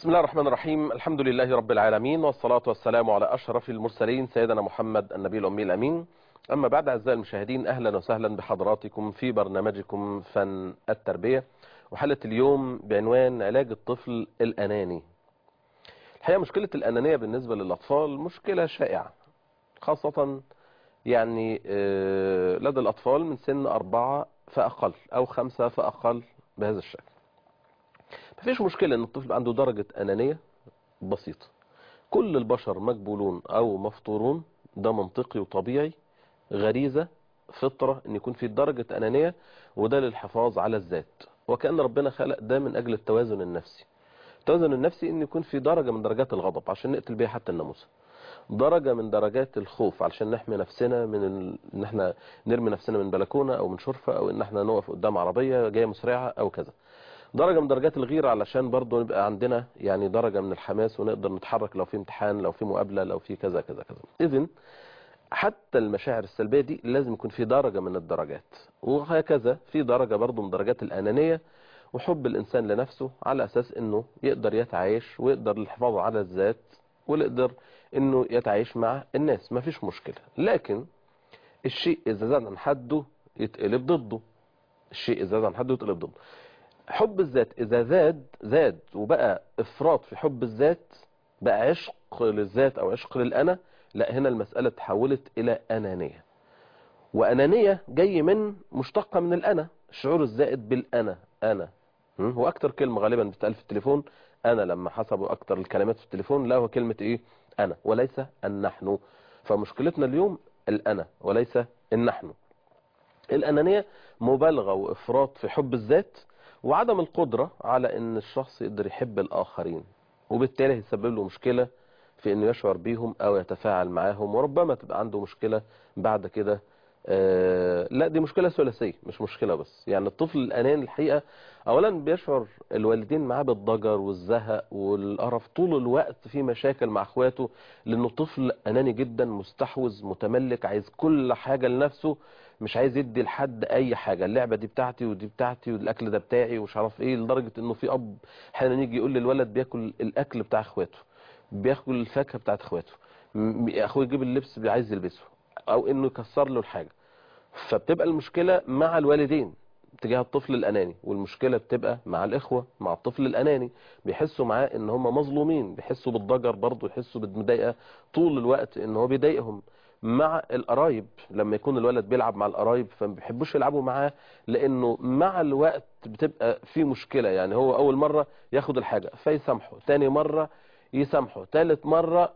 بسم الله الرحمن الرحيم الحمد لله رب العالمين والصلاة والسلام على أشرف المرسلين سيدنا محمد النبي الأمي الأمين أما بعد أعزائي المشاهدين أهلا وسهلا بحضراتكم في برنامجكم فن التربية وحلقة اليوم بعنوان علاج الطفل الأناني الحقيقة مشكلة الأنانية بالنسبة للأطفال مشكلة شائعة خاصة يعني لدى الأطفال من سن أربعة فأقل أو خمسة فأقل بهذا الشكل مفيش مشكلة ان الطفل عنده درجة انانية بسيطة كل البشر مقبولون او مفطورون ده منطقي وطبيعي غريزة فطرة ان يكون في درجة انانية وده للحفاظ على الذات وكأن ربنا خلق ده من اجل التوازن النفسي التوازن النفسي ان يكون في درجة من درجات الغضب عشان نقتل بيها حتى الناموسة درجة من درجات الخوف علشان نحمي نفسنا من ال... ان احنا نرمي نفسنا من بلكونة او من شرفة او ان احنا نقف قدام عربية جاية مسرعة او كذا درجة من درجات الغيرة علشان برضو نبقى عندنا يعني درجة من الحماس ونقدر نتحرك لو في امتحان لو في مقابلة لو في كذا كذا كذا اذن حتى المشاعر السلبية دي لازم يكون في درجة من الدرجات وهكذا في درجة برضو من درجات الأنانية وحب الإنسان لنفسه على أساس أنه يقدر يتعايش ويقدر الحفاظ على الذات ويقدر أنه يتعايش مع الناس ما فيش مشكلة لكن الشيء إذا زاد عن حده يتقلب ضده الشيء إذا زاد عن حده يتقلب ضده حب الذات إذا زاد زاد وبقى إفراط في حب الذات بقى عشق للذات أو عشق للأنا لا هنا المسألة تحولت إلى أنانية وأنانية جاي من مشتقة من الأنا الشعور الزائد بالأنا أنا هو أكتر كلمة غالبا بتتقال في التليفون أنا لما حسبوا أكتر الكلمات في التليفون لا هو كلمة إيه أنا وليس النحن فمشكلتنا اليوم الأنا وليس النحن الأنانية مبالغة وإفراط في حب الذات وعدم القدرة على ان الشخص يقدر يحب الاخرين وبالتالي هيسبب له مشكلة في انه يشعر بيهم او يتفاعل معاهم وربما تبقى عنده مشكلة بعد كده آه لا دي مشكلة ثلاثية مش مشكلة بس يعني الطفل الاناني الحقيقة اولا بيشعر الوالدين معاه بالضجر والزهق والقرف طول الوقت في مشاكل مع اخواته لانه طفل اناني جدا مستحوذ متملك عايز كل حاجة لنفسه مش عايز يدي لحد اي حاجة اللعبة دي بتاعتي ودي بتاعتي والاكل ده بتاعي ومش عارف ايه لدرجة انه في اب احيانا يجي يقول للولد بياكل الاكل بتاع اخواته بياكل الفاكهة بتاعت اخواته اخوه يجيب اللبس اللي عايز يلبسه او انه يكسر له الحاجة فبتبقى المشكلة مع الوالدين تجاه الطفل الاناني والمشكلة بتبقى مع الاخوة مع الطفل الاناني بيحسوا معاه ان هم مظلومين بيحسوا بالضجر برضه يحسوا بالمضايقة طول الوقت ان هو بيضايقهم مع القرايب لما يكون الولد بيلعب مع القرايب فما بيحبوش يلعبوا معاه لانه مع الوقت بتبقى في مشكلة يعني هو اول مرة ياخد الحاجة فيسامحه تاني مرة يسامحه تالت مرة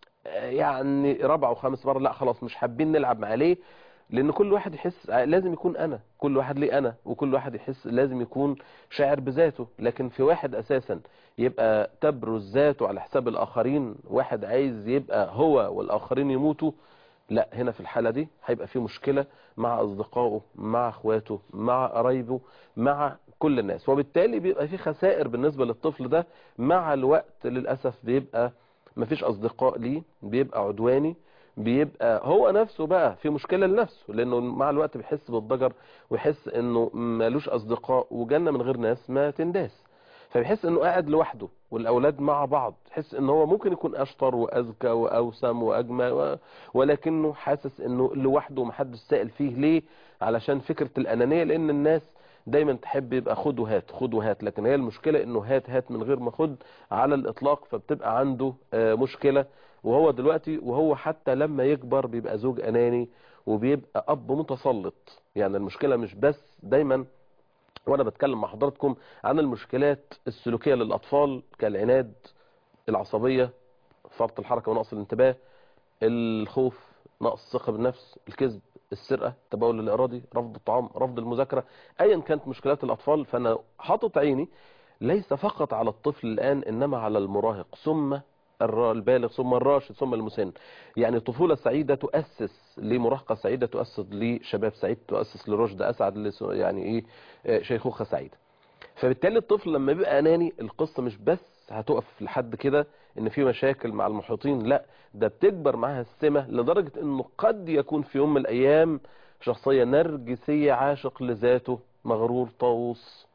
يعني رابع وخامس مرة لا خلاص مش حابين نلعب معاه ليه لان كل واحد يحس لازم يكون انا كل واحد ليه انا وكل واحد يحس لازم يكون شاعر بذاته لكن في واحد اساسا يبقى تبرز ذاته على حساب الاخرين واحد عايز يبقى هو والاخرين يموتوا لا هنا في الحالة دي هيبقى في مشكلة مع أصدقائه مع أخواته مع قرايبه مع كل الناس وبالتالي بيبقى في خسائر بالنسبة للطفل ده مع الوقت للأسف بيبقى مفيش أصدقاء ليه بيبقى عدواني بيبقى هو نفسه بقى في مشكلة لنفسه لأنه مع الوقت بيحس بالضجر ويحس أنه مالوش أصدقاء وجنة من غير ناس ما تنداس فبيحس انه قاعد لوحده والاولاد مع بعض تحس ان هو ممكن يكون اشطر واذكى واوسم واجمل و... ولكنه حاسس انه لوحده ومحدش سائل فيه ليه علشان فكرة الانانية لان الناس دايما تحب يبقى خد وهات خد وهات لكن هي المشكلة انه هات هات من غير ما خد على الاطلاق فبتبقى عنده مشكلة وهو دلوقتي وهو حتى لما يكبر بيبقى زوج اناني وبيبقى اب متسلط يعني المشكلة مش بس دايما وانا بتكلم مع حضراتكم عن المشكلات السلوكية للاطفال كالعناد العصبية فرط الحركة ونقص الانتباه الخوف نقص الثقة بالنفس الكذب السرقة التبول الارادي رفض الطعام رفض المذاكرة ايا كانت مشكلات الاطفال فانا حاطط عيني ليس فقط على الطفل الان انما على المراهق ثم البالغ ثم الراشد ثم المسن يعني طفولة سعيدة تؤسس لمراهقة سعيدة تؤسس لشباب سعيد تؤسس لرشد أسعد يعني إيه شيخوخة سعيدة فبالتالي الطفل لما بيبقى أناني القصة مش بس هتقف لحد كده ان في مشاكل مع المحيطين لا ده بتكبر معاها السمة لدرجة انه قد يكون في يوم من الايام شخصية نرجسية عاشق لذاته مغرور طاووس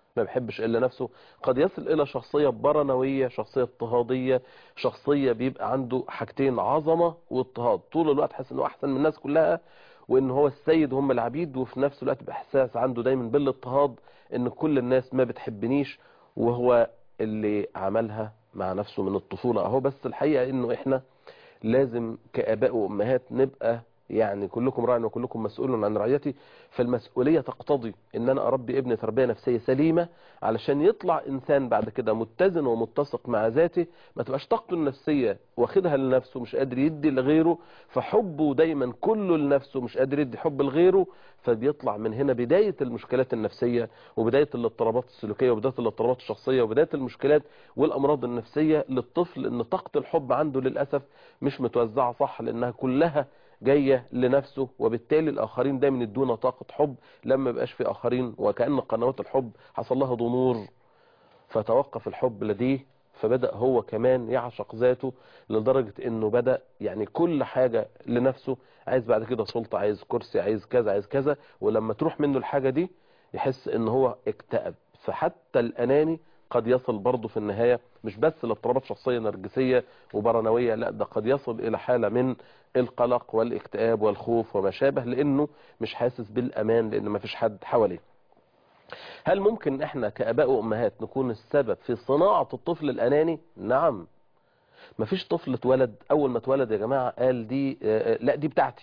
ما بيحبش الا نفسه قد يصل الى شخصية برنوية شخصية اضطهادية شخصية بيبقى عنده حاجتين عظمة واضطهاد طول الوقت حاسس انه احسن من الناس كلها وان هو السيد وهم العبيد وفي نفس الوقت باحساس عنده دايما بالاضطهاد ان كل الناس ما بتحبنيش وهو اللي عملها مع نفسه من الطفولة اهو بس الحقيقة انه احنا لازم كآباء وأمهات نبقى يعني كلكم راع وكلكم مسؤول عن رعيتي فالمسؤولية تقتضي ان انا اربي ابني تربية نفسية سليمة علشان يطلع انسان بعد كده متزن ومتسق مع ذاته ما تبقاش طاقته النفسية واخدها لنفسه مش قادر يدي لغيره فحبه دايما كله لنفسه مش قادر يدي حب لغيره فبيطلع من هنا بداية المشكلات النفسية وبداية الاضطرابات السلوكية وبداية الاضطرابات الشخصية وبداية المشكلات والامراض النفسية للطفل ان طاقة الحب عنده للأسف مش متوزعة صح لانها كلها جاية لنفسه وبالتالي الآخرين دايما يدونا طاقة حب لما بقاش في آخرين وكأن قنوات الحب حصل لها ضمور فتوقف الحب لديه فبدأ هو كمان يعشق ذاته لدرجة انه بدأ يعني كل حاجة لنفسه عايز بعد كده سلطة عايز كرسي عايز كذا عايز كذا ولما تروح منه الحاجة دي يحس ان هو اكتئب فحتى الاناني قد يصل برضه في النهاية مش بس لاضطرابات شخصية نرجسية وبرنوية لا ده قد يصل إلى حالة من القلق والاكتئاب والخوف وما شابه لأنه مش حاسس بالأمان لأن ما فيش حد حواليه هل ممكن احنا كأباء وأمهات نكون السبب في صناعة الطفل الأناني نعم ما فيش طفل اتولد أول ما اتولد يا جماعة قال دي آه لا دي بتاعتي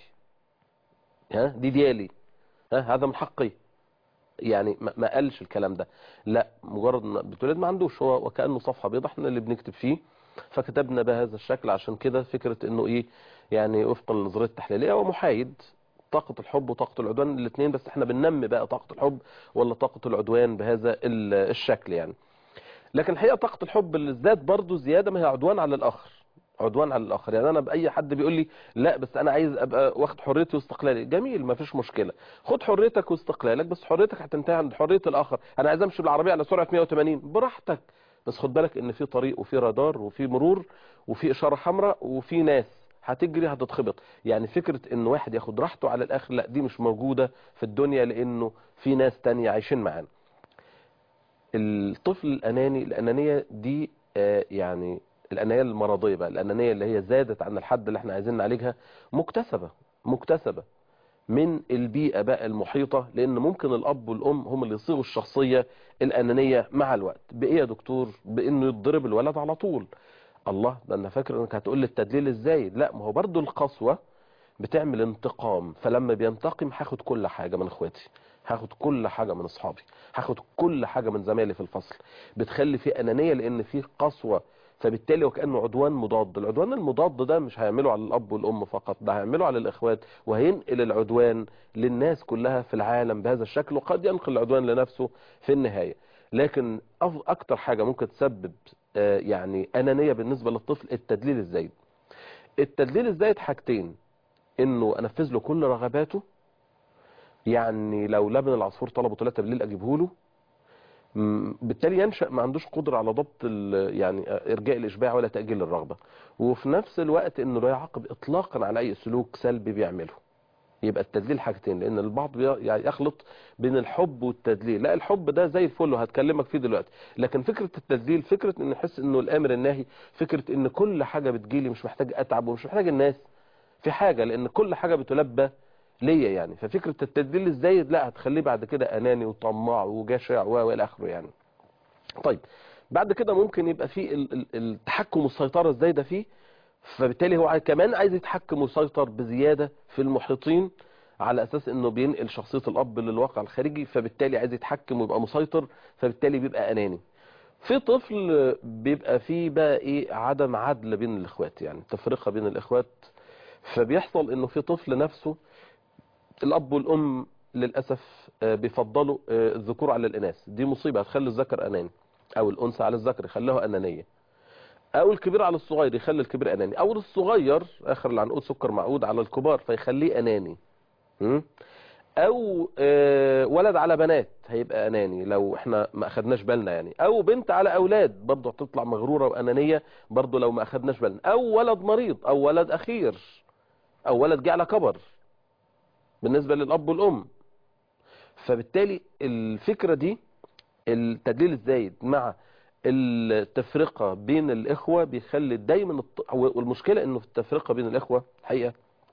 ها دي ديالي ها هذا من حقي يعني ما قالش الكلام ده لا مجرد ما بتولد ما عندوش هو وكأنه صفحة بيضاء احنا اللي بنكتب فيه فكتبنا بهذا الشكل عشان كده فكرة انه ايه يعني وفقا للنظرية التحليلية هو محايد طاقة الحب وطاقة العدوان الاثنين بس احنا بننمي بقى طاقة الحب ولا طاقة العدوان بهذا الشكل يعني لكن الحقيقة طاقة الحب اللي ازداد برضه زيادة ما هي عدوان على الآخر عدوان على الاخر يعني انا باي حد بيقول لي لا بس انا عايز ابقى واخد حريتي واستقلالي جميل ما فيش مشكله خد حريتك واستقلالك بس حريتك هتنتهي عند حريه الاخر انا عايز امشي بالعربيه على سرعه 180 براحتك بس خد بالك ان في طريق وفي رادار وفي مرور وفي اشاره حمراء وفي ناس هتجري هتتخبط يعني فكرة ان واحد ياخد راحته على الاخر لا دي مش موجودة في الدنيا لانه في ناس تانية عايشين معانا الطفل الاناني الانانية دي آه يعني الأنانية المرضية بقى الأنانية اللي هي زادت عن الحد اللي احنا عايزين نعالجها مكتسبة مكتسبة من البيئة بقى المحيطة لأن ممكن الأب والأم هم اللي يصيغوا الشخصية الأنانية مع الوقت بإيه يا دكتور بإنه يضرب الولد على طول الله ده أنا فاكر أنك هتقول لي التدليل إزاي لا ما هو برضو القسوة بتعمل انتقام فلما بينتقم هاخد كل حاجة من اخواتي هاخد كل حاجة من اصحابي هاخد كل حاجة من زمايلي في الفصل بتخلي في انانية لان في قسوة فبالتالي وكأنه عدوان مضاد العدوان المضاد ده مش هيعمله على الأب والأم فقط ده هيعمله على الإخوات وهينقل العدوان للناس كلها في العالم بهذا الشكل وقد ينقل العدوان لنفسه في النهاية لكن أكتر حاجة ممكن تسبب يعني أنانية بالنسبة للطفل التدليل الزايد التدليل الزايد حاجتين انه انفذ له كل رغباته يعني لو لبن العصفور طلبه 3 بالليل اجيبه له بالتالي ينشأ ما عندوش قدرة على ضبط يعني ارجاء الاشباع ولا تأجيل الرغبة وفي نفس الوقت انه لا يعاقب اطلاقا على اي سلوك سلبي بيعمله يبقى التدليل حاجتين لان البعض يخلط بين الحب والتدليل لا الحب ده زي الفل وهتكلمك فيه دلوقتي لكن فكرة التدليل فكرة ان يحس انه الامر الناهي فكرة ان كل حاجة بتجيلي مش محتاج اتعب ومش محتاج الناس في حاجة لان كل حاجة بتلبى ليا يعني ففكرة التدليل الزايد لا هتخليه بعد كده اناني وطماع وجشع والى اخره يعني طيب بعد كده ممكن يبقى في التحكم والسيطرة الزايدة فيه فبالتالي هو كمان عايز يتحكم ويسيطر بزيادة في المحيطين على اساس انه بينقل شخصية الاب للواقع الخارجي فبالتالي عايز يتحكم ويبقى مسيطر فبالتالي بيبقى اناني في طفل بيبقى فيه بقى ايه عدم عدل بين الاخوات يعني تفرقة بين الاخوات فبيحصل انه في طفل نفسه الاب والام للاسف بيفضلوا الذكور على الاناث دي مصيبة هتخلي الذكر اناني او الانثى على الذكر يخليها انانية او الكبير على الصغير يخلي الكبير اناني او الصغير اخر العنقود سكر معقود على الكبار فيخليه اناني او ولد على بنات هيبقى اناني لو احنا ما اخدناش بالنا يعني او بنت على اولاد برضه هتطلع مغرورة وانانية برضه لو ما اخدناش بالنا او ولد مريض او ولد اخير او ولد جه على كبر بالنسبة للاب والام فبالتالي الفكرة دي التدليل الزايد مع التفرقة بين الإخوة بيخلي دايما الط... والمشكلة إنه في التفرقة بين الإخوة الحقيقة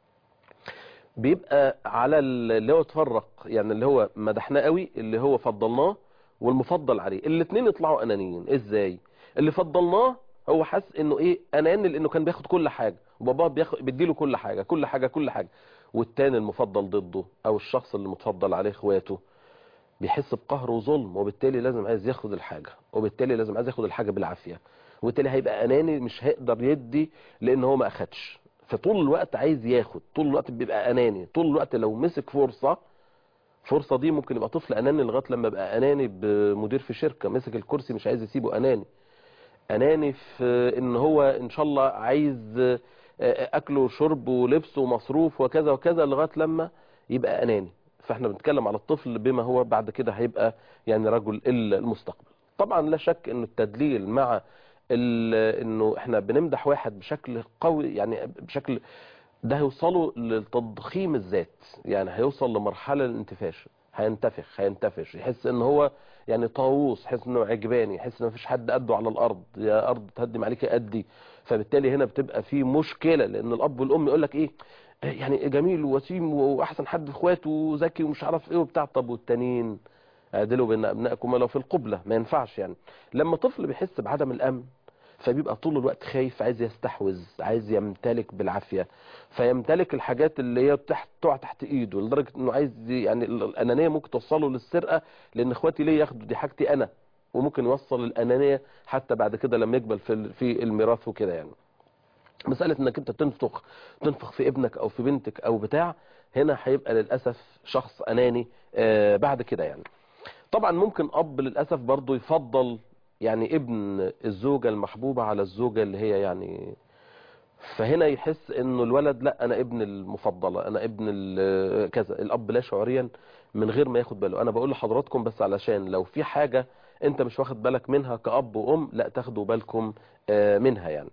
بيبقى على اللي هو اتفرق يعني اللي هو مدحناه قوي اللي هو فضلناه والمفضل عليه الاثنين يطلعوا انانيين ازاي اللي فضلناه هو حاسس انه ايه اناني لانه كان بياخد كل حاجه وباباه بياخد بيديله كل حاجه كل حاجه كل حاجه والتاني المفضل ضده او الشخص اللي متفضل عليه اخواته بيحس بقهر وظلم وبالتالي لازم عايز ياخد الحاجه وبالتالي لازم عايز ياخد الحاجه بالعافيه وبالتالي هيبقى اناني مش هيقدر يدي لان هو ما اخدش فطول الوقت عايز ياخد طول الوقت بيبقى اناني طول الوقت لو مسك فرصه فرصة دي ممكن يبقى طفل اناني لغايه لما يبقى اناني بمدير في شركه مسك الكرسي مش عايز يسيبه اناني اناني في ان هو ان شاء الله عايز اكل وشرب ولبس ومصروف وكذا وكذا لغايه لما يبقى اناني فاحنا بنتكلم على الطفل بما هو بعد كده هيبقى يعني رجل المستقبل طبعا لا شك انه التدليل مع انه احنا بنمدح واحد بشكل قوي يعني بشكل ده هيوصلوا لتضخيم الذات يعني هيوصل لمرحلة الانتفاش هينتفخ هينتفش يحس ان هو يعني طاووس يحس انه عجباني يحس ان مفيش حد قده على الارض يا ارض تهدم عليك قدي فبالتالي هنا بتبقى في مشكلة لان الاب والام يقول لك ايه يعني جميل ووسيم واحسن حد في اخواته وذكي ومش عارف ايه وبتاع طب والتانيين اعدلوا بين ابنائكم ولو في القبلة ما ينفعش يعني لما طفل بيحس بعدم الامن فبيبقى طول الوقت خايف عايز يستحوذ عايز يمتلك بالعافية فيمتلك الحاجات اللي هي تحت تقع تحت ايده لدرجة انه عايز يعني الانانية ممكن توصله للسرقة لان اخواتي ليه ياخدوا دي حاجتي انا وممكن يوصل الانانية حتى بعد كده لما يقبل في في الميراث وكده يعني مسألة انك انت تنفخ تنفخ في ابنك او في بنتك او بتاع هنا هيبقى للأسف شخص اناني آه بعد كده يعني طبعا ممكن اب للأسف برضه يفضل يعني ابن الزوجة المحبوبة على الزوجة اللي هي يعني فهنا يحس انه الولد لا انا ابن المفضلة انا ابن كذا الاب لا شعوريا من غير ما ياخد باله انا بقول لحضراتكم بس علشان لو في حاجة انت مش واخد بالك منها كأب وام لا تاخدوا بالكم منها يعني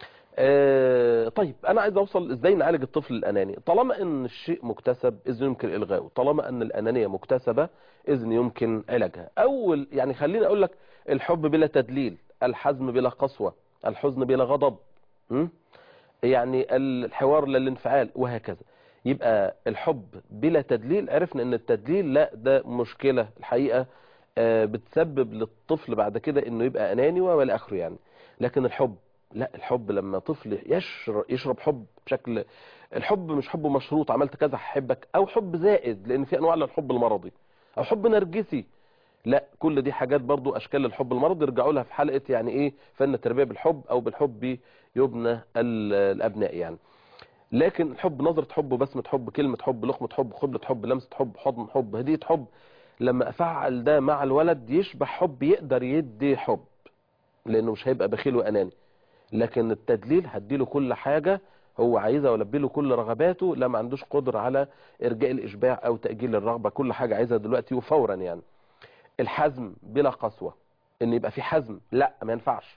طيب انا عايز اوصل ازاي نعالج الطفل الاناني طالما ان الشيء مكتسب اذن يمكن الغائه طالما ان الانانية مكتسبة اذن يمكن علاجها اول يعني خليني اقول لك الحب بلا تدليل الحزم بلا قسوة الحزن بلا غضب م? يعني الحوار للانفعال وهكذا يبقى الحب بلا تدليل عرفنا ان التدليل لا ده مشكلة الحقيقة بتسبب للطفل بعد كده انه يبقى اناني ولا اخره يعني لكن الحب لا الحب لما طفل يشرب, يشرب حب بشكل الحب مش حب مشروط عملت كذا هحبك او حب زائد لان في انواع للحب المرضي او حب نرجسي لا كل دي حاجات برضو اشكال الحب المرضي يرجعوا لها في حلقة يعني ايه فن التربية بالحب او بالحب يبنى الابناء يعني لكن الحب نظرة حب وبسمة حب كلمة حب لقمة حب خبلة حب لمسة حب حضن حب هدية حب لما افعل ده مع الولد يشبه حب يقدر يدي حب لانه مش هيبقى بخيل واناني لكن التدليل هديله كل حاجة هو عايزها والبي له كل رغباته لا ما عندوش قدرة على ارجاء الاشباع او تأجيل الرغبة كل حاجة عايزها دلوقتي وفورا يعني الحزم بلا قسوة ان يبقى في حزم لا ما ينفعش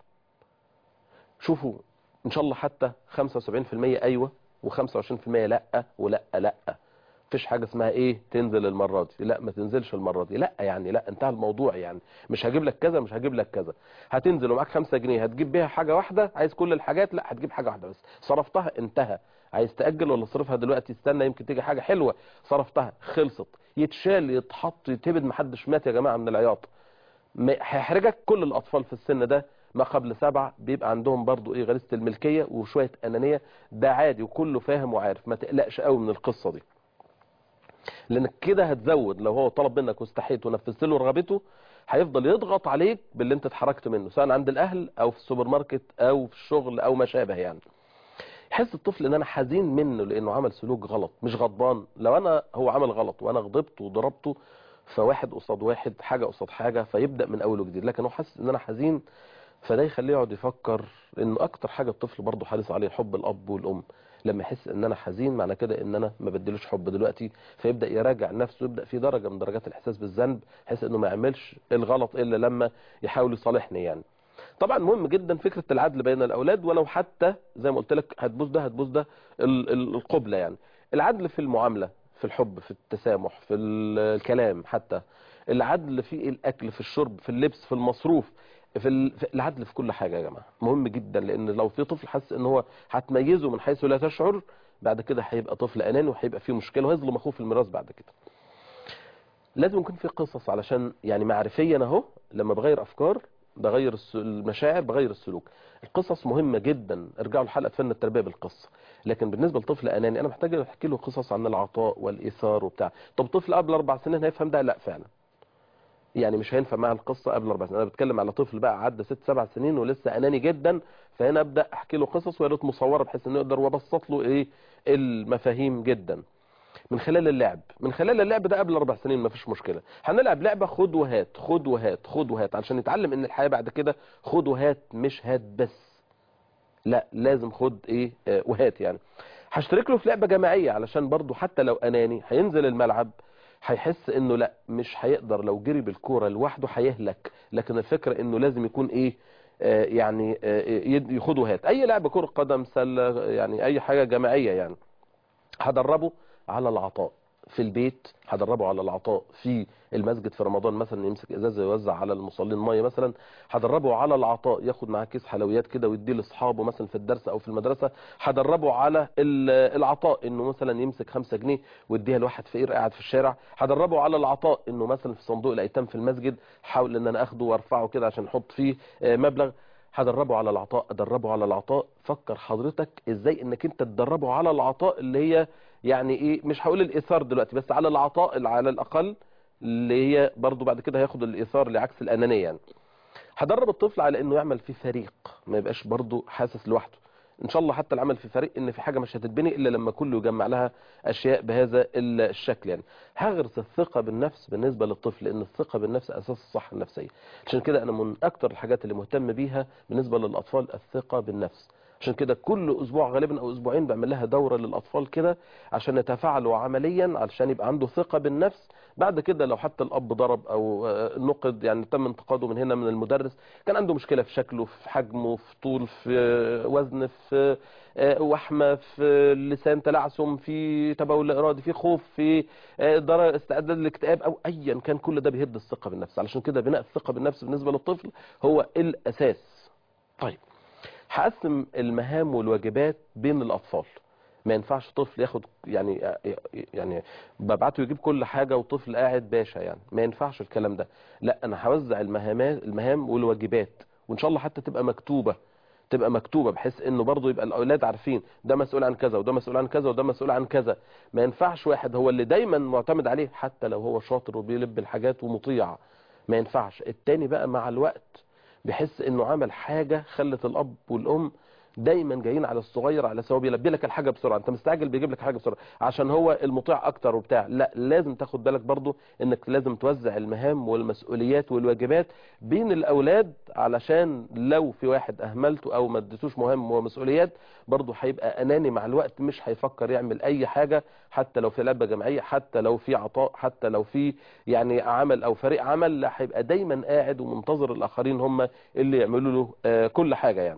شوفوا ان شاء الله حتى 75% ايوه و25% لا ولا لا مفيش حاجة اسمها ايه تنزل المرة دي لا ما تنزلش المرة دي لا يعني لا انتهى الموضوع يعني مش هجيب لك كذا مش هجيب لك كذا هتنزل ومعاك 5 جنيه هتجيب بيها حاجة واحدة عايز كل الحاجات لا هتجيب حاجة واحدة بس صرفتها انتهى عايز تأجل ولا صرفها دلوقتي استنى يمكن تيجي حاجة حلوة صرفتها خلصت يتشال يتحط يتهبد محدش مات يا جماعة من العياط هيحرجك كل الأطفال في السن ده ما قبل سبعة بيبقى عندهم برضو ايه غريزة الملكية وشوية أنانية ده عادي وكله فاهم وعارف ما تقلقش قوي من القصة دي لانك كده هتزود لو هو طلب منك واستحيت ونفذت له رغبته هيفضل يضغط عليك باللي انت اتحركت منه سواء عند الاهل او في السوبر ماركت او في الشغل او ما شابه يعني يحس الطفل ان انا حزين منه لانه عمل سلوك غلط مش غضبان لو انا هو عمل غلط وانا غضبت وضربته فواحد قصاد واحد حاجة قصاد حاجة فيبدأ من اول وجديد لكن هو حاسس ان انا حزين فده يخليه يقعد يفكر انه اكتر حاجة الطفل برضه حريص عليه حب الاب والام لما يحس ان انا حزين معنى كده ان انا ما بديلوش حب دلوقتي فيبدا يراجع نفسه يبدا في درجه من درجات الاحساس بالذنب بحيث انه ما يعملش الغلط الا لما يحاول يصالحني يعني طبعا مهم جدا فكره العدل بين الاولاد ولو حتى زي ما قلت لك هتبوس ده هتبوس ده القبله يعني العدل في المعامله في الحب في التسامح في الكلام حتى العدل في الاكل في الشرب في اللبس في المصروف في, ال... في العدل في كل حاجه يا جماعه مهم جدا لان لو في طفل حس ان هو هتميزه من حيث لا تشعر بعد كده هيبقى طفل اناني وهيبقى فيه مشكله وهيظلم اخوه في الميراث بعد كده لازم يكون في قصص علشان يعني معرفيا اهو لما بغير افكار بغير الس- المشاعر بغير السلوك القصص مهمه جدا ارجعوا لحلقه فن التربيه بالقصه لكن بالنسبه لطفل اناني انا محتاج احكي له قصص عن العطاء والايثار وبتاع طب طفل قبل اربع سنين هيفهم ده لا فعلا يعني مش هينفع معها القصه قبل اربع سنين انا بتكلم على طفل بقى عدى ست سبع سنين ولسه اناني جدا فهنا ابدا احكي له قصص ويا ريت مصوره بحيث انه يقدر وابسط له ايه المفاهيم جدا من خلال اللعب من خلال اللعب ده قبل اربع سنين مفيش مشكله هنلعب لعبه خد وهات خد وهات خد وهات علشان يتعلم ان الحياه بعد كده خد وهات مش هات بس لا لازم خد ايه آه وهات يعني هشترك له في لعبه جماعيه علشان برضه حتى لو اناني هينزل الملعب هيحس انه لا مش هيقدر لو جري بالكوره لوحده هيهلك لكن الفكره انه لازم يكون ايه آه يعني آه يد- ياخد وهات اي لعبه كره قدم سله يعني اي حاجه جماعيه يعني هدربه على العطاء في البيت هدربه على العطاء في المسجد في رمضان مثلا يمسك ازازه يوزع على المصلين ميه مثلا هدربه على العطاء ياخد معاه كيس حلويات كده ويديه لاصحابه مثلا في الدرس او في المدرسه هدربه على ال- العطاء انه مثلا يمسك 5 جنيه ويديها لواحد فقير قاعد في الشارع هدربه على العطاء انه مثلا في صندوق الايتام في المسجد حاول ان انا اخده وارفعه كده عشان احط فيه آه، مبلغ هدربه على العطاء ادربه على العطاء فكر حضرتك ازاي انك انت تدربه على العطاء اللي هي يعني ايه مش هقول الايثار دلوقتي بس على العطاء اللي على الاقل اللي هي برضو بعد كده هياخد الايثار لعكس الانانيه يعني هدرب الطفل على انه يعمل في فريق ما يبقاش برضو حاسس لوحده ان شاء الله حتى العمل في فريق ان في حاجه مش هتتبني الا لما كله يجمع لها اشياء بهذا الشكل يعني هغرس الثقه بالنفس بالنسبه للطفل لان الثقه بالنفس اساس الصحه النفسيه عشان كده انا من اكتر الحاجات اللي مهتم بيها بالنسبه للاطفال الثقه بالنفس عشان كده كل اسبوع غالبا او اسبوعين بعمل لها دوره للاطفال كده عشان يتفاعلوا عمليا علشان يبقى عنده ثقه بالنفس بعد كده لو حتى الاب ضرب او آه، نقد يعني تم انتقاده من هنا من المدرس كان عنده مشكله في شكله في حجمه في طول في آه، وزن في آه، وحمه في لسان تلعثم في تبول ارادي في خوف في آه، در- استعداد للاكتئاب او ايا كان كل ده بيهد الثقه بالنفس علشان كده بناء الثقه بالنفس بالنسبه للطفل هو الاساس طيب هقسم المهام والواجبات بين الاطفال ما ينفعش طفل ياخد يعني يعني ببعته يجيب كل حاجه وطفل قاعد باشا يعني ما ينفعش الكلام ده لا انا هوزع المهامات المهام والواجبات وان شاء الله حتى تبقى مكتوبه تبقى مكتوبه بحيث انه برضه يبقى الاولاد عارفين ده مسؤول عن كذا وده مسؤول عن كذا وده مسؤول عن كذا ما ينفعش واحد هو اللي دايما معتمد عليه حتى لو هو شاطر وبيلب الحاجات ومطيع ما ينفعش التاني بقى مع الوقت بيحس انه عمل حاجه خلت الاب والام دايما جايين على الصغير على سواء بيلبي لك الحاجه بسرعه انت مستعجل بيجيب لك حاجه بسرعه عشان هو المطيع اكتر وبتاع لا لازم تاخد بالك برضو انك لازم توزع المهام والمسؤوليات والواجبات بين الاولاد علشان لو في واحد اهملته او ما اديتوش مهام ومسؤوليات برضو هيبقى اناني مع الوقت مش هيفكر يعمل اي حاجه حتى لو في لعبه جماعيه حتى لو في عطاء حتى لو في يعني عمل او فريق عمل لا هيبقى دايما قاعد ومنتظر الاخرين هم اللي يعملوا له آه، كل حاجه يعني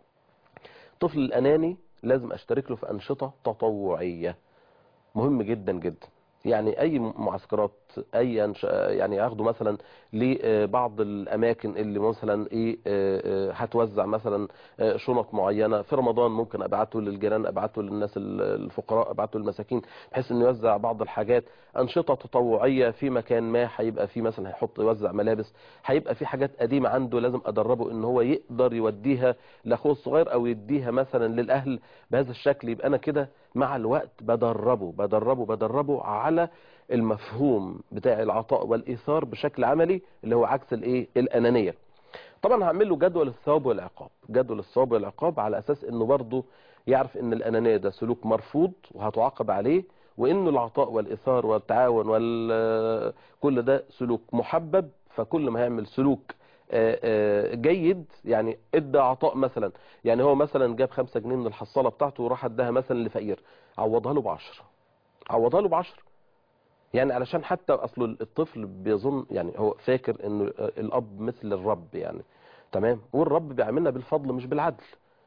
الطفل الاناني لازم اشترك له في انشطه تطوعيه مهم جدا جدا يعني اي معسكرات اي أنش... يعني اخده مثلا لبعض الاماكن اللي مثلا ايه آه، آه، هتوزع مثلا آه، شنط معينه في رمضان ممكن ابعته للجيران ابعته للناس الفقراء ابعته للمساكين بحيث انه يوزع بعض الحاجات انشطه تطوعيه في مكان ما هيبقى في مثلا هيحط يوزع ملابس هيبقى في حاجات قديمه عنده لازم ادربه ان هو يقدر يوديها لاخوه الصغير او يديها مثلا للاهل بهذا الشكل يبقى انا كده مع الوقت بدربه بدربه بدربه على المفهوم بتاع العطاء والايثار بشكل عملي اللي هو عكس الايه الانانيه طبعا هعمل له جدول الثواب والعقاب جدول الثواب والعقاب على اساس انه برضه يعرف ان الانانيه ده سلوك مرفوض وهتعاقب عليه وانه العطاء والايثار والتعاون وال كل ده سلوك محبب فكل ما هيعمل سلوك آه، آه، جيد يعني ادى عطاء مثلا يعني هو مثلا جاب خمسة جنيه من الحصالة بتاعته وراح اداها مثلا لفقير عوضها له بعشرة عوضها له بعشرة يعني علشان حتى اصل الطفل بيظن يعني هو فاكر انه الاب مثل الرب يعني تمام والرب بيعاملنا بالفضل مش بالعدل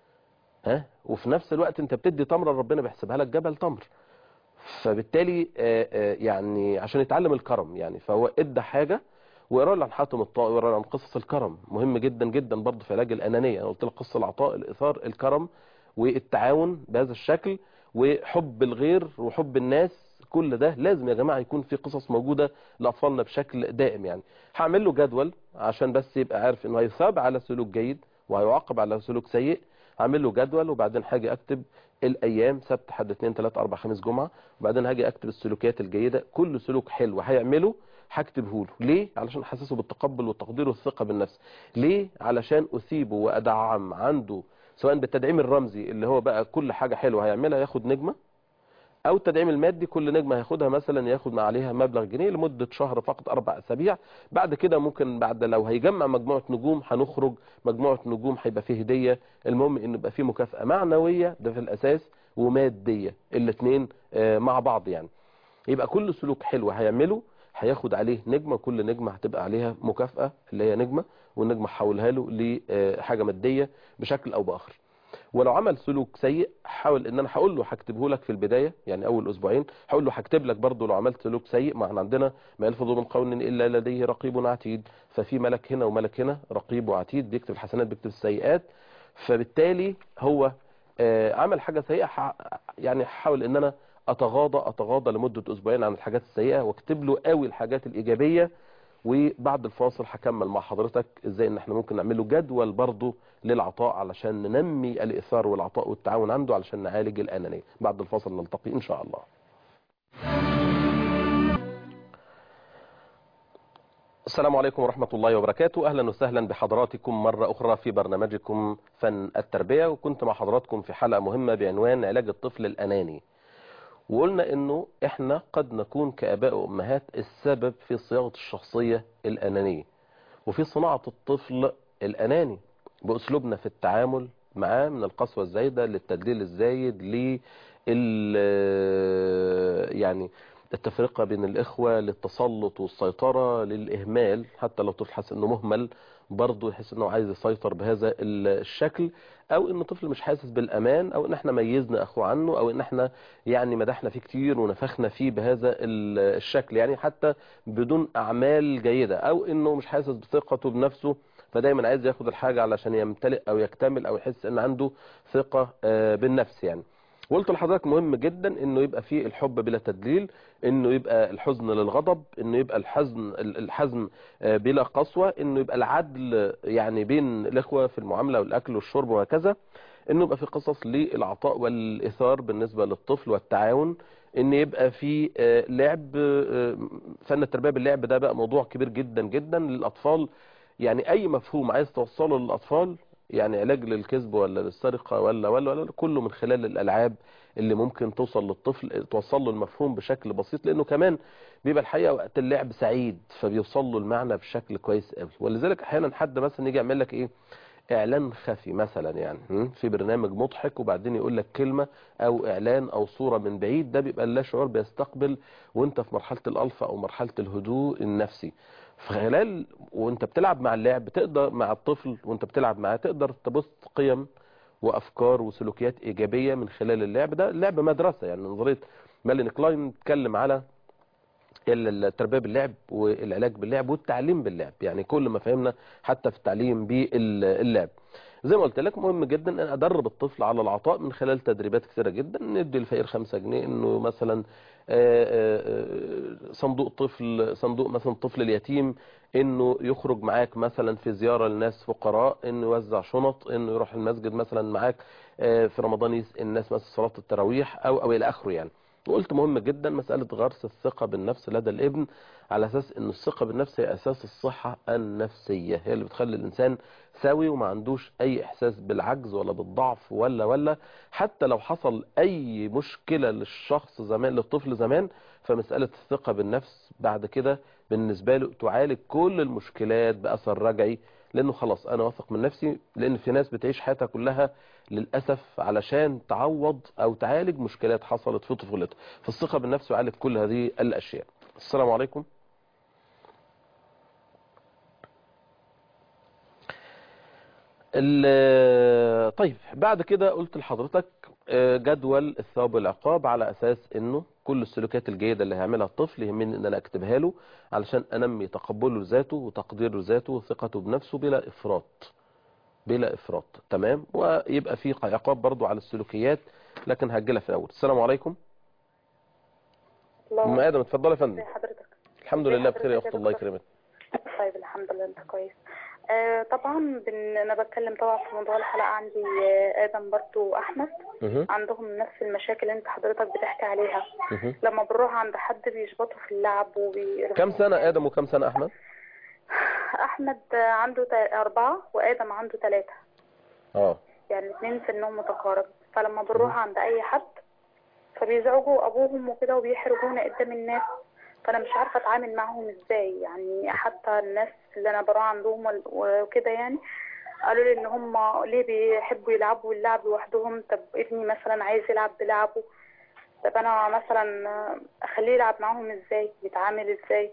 ها وفي نفس الوقت انت بتدي تمره ربنا بيحسبها لك جبل تمر فبالتالي آه، آه، يعني عشان يتعلم الكرم يعني فهو ادى حاجه ويقرا له عن حاتم الطائي ويقرا له عن قصص الكرم مهم جدا جدا برضه في علاج الانانيه انا قلت لك قصه العطاء الاثار الكرم والتعاون بهذا الشكل وحب الغير وحب الناس كل ده لازم يا جماعه يكون في قصص موجوده لاطفالنا بشكل دائم يعني هعمل له جدول عشان بس يبقى عارف انه هيثاب على سلوك جيد وهيعاقب على سلوك سيء هعمل له جدول وبعدين هاجي اكتب الايام سبت حد اثنين ثلاثة اربع خميس جمعه وبعدين هاجي اكتب السلوكيات الجيده كل سلوك حلو هيعمله هكتبه له ليه علشان احسسه بالتقبل والتقدير والثقه بالنفس ليه علشان اثيبه وادعم عنده سواء بالتدعيم الرمزي اللي هو بقى كل حاجه حلوه هيعملها ياخد نجمه او التدعيم المادي كل نجمه هياخدها مثلا ياخد مع عليها مبلغ جنيه لمده شهر فقط اربع اسابيع بعد كده ممكن بعد لو هيجمع مجموعه نجوم هنخرج مجموعه نجوم هيبقى فيه هديه المهم ان يبقى فيه مكافاه معنويه ده في الاساس وماديه الاثنين مع بعض يعني يبقى كل سلوك حلو هيعمله هياخد عليه نجمه كل نجمه هتبقى عليها مكافاه اللي هي نجمه والنجمه هحولها له لحاجه ماديه بشكل او باخر ولو عمل سلوك سيء حاول ان انا هقول له هكتبه لك في البدايه يعني اول اسبوعين هقول له هكتب لك برضه لو عملت سلوك سيء ما احنا عندنا ما يلفظ من قول الا لديه رقيب عتيد ففي ملك هنا وملك هنا رقيب وعتيد بيكتب الحسنات بيكتب السيئات فبالتالي هو عمل حاجه سيئه يعني هحاول ان انا اتغاضى اتغاضى لمده اسبوعين عن الحاجات السيئه واكتب له قوي الحاجات الايجابيه وبعد الفاصل هكمل مع حضرتك ازاي ان احنا ممكن نعمل له جدول برضه للعطاء علشان ننمي الايثار والعطاء والتعاون عنده علشان نعالج الانانيه بعد الفاصل نلتقي ان شاء الله السلام عليكم ورحمة الله وبركاته أهلا وسهلا بحضراتكم مرة أخرى في برنامجكم فن التربية وكنت مع حضراتكم في حلقة مهمة بعنوان علاج الطفل الأناني وقلنا انه احنا قد نكون كاباء وامهات السبب في صياغه الشخصيه الانانيه وفي صناعه الطفل الاناني باسلوبنا في التعامل معاه من القسوه الزايده للتدليل الزايد لل يعني التفرقه بين الاخوه للتسلط والسيطره للاهمال حتى لو طفل حاسس انه مهمل برضه يحس انه عايز يسيطر بهذا الشكل او ان طفل مش حاسس بالامان او ان احنا ميزنا اخوه عنه او ان احنا يعني مدحنا فيه كتير ونفخنا فيه بهذا الشكل يعني حتى بدون اعمال جيدة او انه مش حاسس بثقته بنفسه فدايما عايز ياخد الحاجة علشان يمتلئ او يكتمل او يحس ان عنده ثقة بالنفس يعني قلت لحضرتك مهم جدا انه يبقى فيه الحب بلا تدليل انه يبقى الحزن للغضب انه يبقى الحزن الحزم بلا قسوة انه يبقى العدل يعني بين الاخوة في المعاملة والاكل والشرب وهكذا انه يبقى في قصص للعطاء والاثار بالنسبة للطفل والتعاون ان يبقى في لعب فن التربية باللعب ده بقى موضوع كبير جدا جدا للاطفال يعني اي مفهوم عايز توصله للاطفال يعني علاج للكذب ولا للسرقة ولا ولا ولا كله من خلال الألعاب اللي ممكن توصل للطفل توصل له المفهوم بشكل بسيط لأنه كمان بيبقى الحقيقة وقت اللعب سعيد فبيوصل له المعنى بشكل كويس قوي ولذلك أحيانا حد مثلا يجي يعمل لك إيه اعلان خفي مثلا يعني في برنامج مضحك وبعدين يقول لك كلمة او اعلان او صورة من بعيد ده بيبقى لا شعور بيستقبل وانت في مرحلة الالفا او مرحلة الهدوء النفسي في خلال وانت بتلعب مع اللعب تقدر مع الطفل وانت بتلعب معاه تقدر تبث قيم وافكار وسلوكيات ايجابية من خلال اللعب ده اللعب مدرسة يعني نظرية مالين كلاين اتكلم على التربية باللعب والعلاج باللعب والتعليم باللعب يعني كل ما فهمنا حتى في التعليم باللعب زي ما قلت لك مهم جدا ان ادرب الطفل على العطاء من خلال تدريبات كثيره جدا ندي الفقير 5 جنيه انه مثلا صندوق طفل صندوق مثلا طفل اليتيم انه يخرج معاك مثلا في زياره لناس فقراء انه يوزع شنط انه يروح المسجد مثلا معاك في رمضان الناس مثلا صلاه التراويح او او الى اخره يعني وقلت مهم جدا مسألة غرس الثقة بالنفس لدى الابن على أساس أن الثقة بالنفس هي أساس الصحة النفسية هي اللي بتخلي الإنسان سوي وما عندوش أي إحساس بالعجز ولا بالضعف ولا ولا حتى لو حصل أي مشكلة للشخص زمان للطفل زمان فمسألة الثقة بالنفس بعد كده بالنسبة له تعالج كل المشكلات بأثر رجعي لأنه خلاص أنا واثق من نفسي لأن في ناس بتعيش حياتها كلها للأسف علشان تعوض أو تعالج مشكلات حصلت في طفولتها فالثقة بالنفس يعالج كل هذه الأشياء السلام عليكم آه طيب بعد كده قلت لحضرتك آه جدول الثواب والعقاب على اساس انه كل السلوكيات الجيده اللي هيعملها الطفل يهمني ان انا اكتبها له علشان انمي تقبله لذاته وتقديره لذاته وثقته بنفسه بلا افراط بلا افراط تمام ويبقى في عقاب برضو على السلوكيات لكن هجلها في الاول السلام عليكم ام الله ادم اتفضلي يا فندم ازي حضرتك الحمد ازي لله بخير يا حضرتك اخت يا الله دكتور؟ يكرمك طيب الحمد لله انت كويس آه طبعا بن... انا بتكلم طبعا في موضوع الحلقه عندي آه ادم برضو واحمد مه. عندهم نفس المشاكل اللي انت حضرتك بتحكي عليها مه. لما بنروح عند حد بيشبطوا في اللعب وبي... كم سنه ادم وكم سنه احمد احمد آه، عنده تا- اربعه وادم عنده ثلاثه اه يعني الاثنين سنهم متقارب فلما بنروح عند اي حد فبيزعجوا ابوهم وكده وبيحرجونا قدام الناس فانا مش عارفه اتعامل معاهم ازاي يعني حتى الناس اللي انا بروح عندهم وال- وكده يعني قالوا لي ان هم ليه بيحبوا يلعبوا اللعب لوحدهم طب ابني مثلا عايز يلعب بلعبه طب انا مثلا اخليه يلعب معاهم ازاي يتعامل ازاي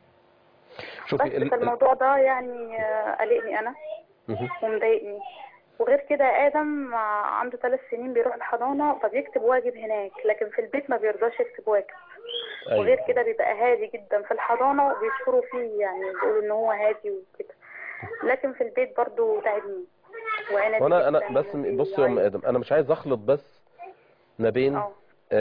بس شوفي ال- ال- فالموضوع ده يعني آه، قلقني انا مه. ومضايقني وغير كده ادم عنده ثلاث سنين بيروح الحضانه فبيكتب واجب هناك لكن في البيت ما بيرضاش يكتب واجب وغير ايوه كده بيبقى هادي جدا في الحضانه وبيشكروا فيه يعني بيقولوا ان هو هادي وكده لكن في البيت برضو تعبني وعنبي وانا انا جداً بس بصي يا ام وبيعيط. ادم انا مش عايز اخلط بس ما بين اه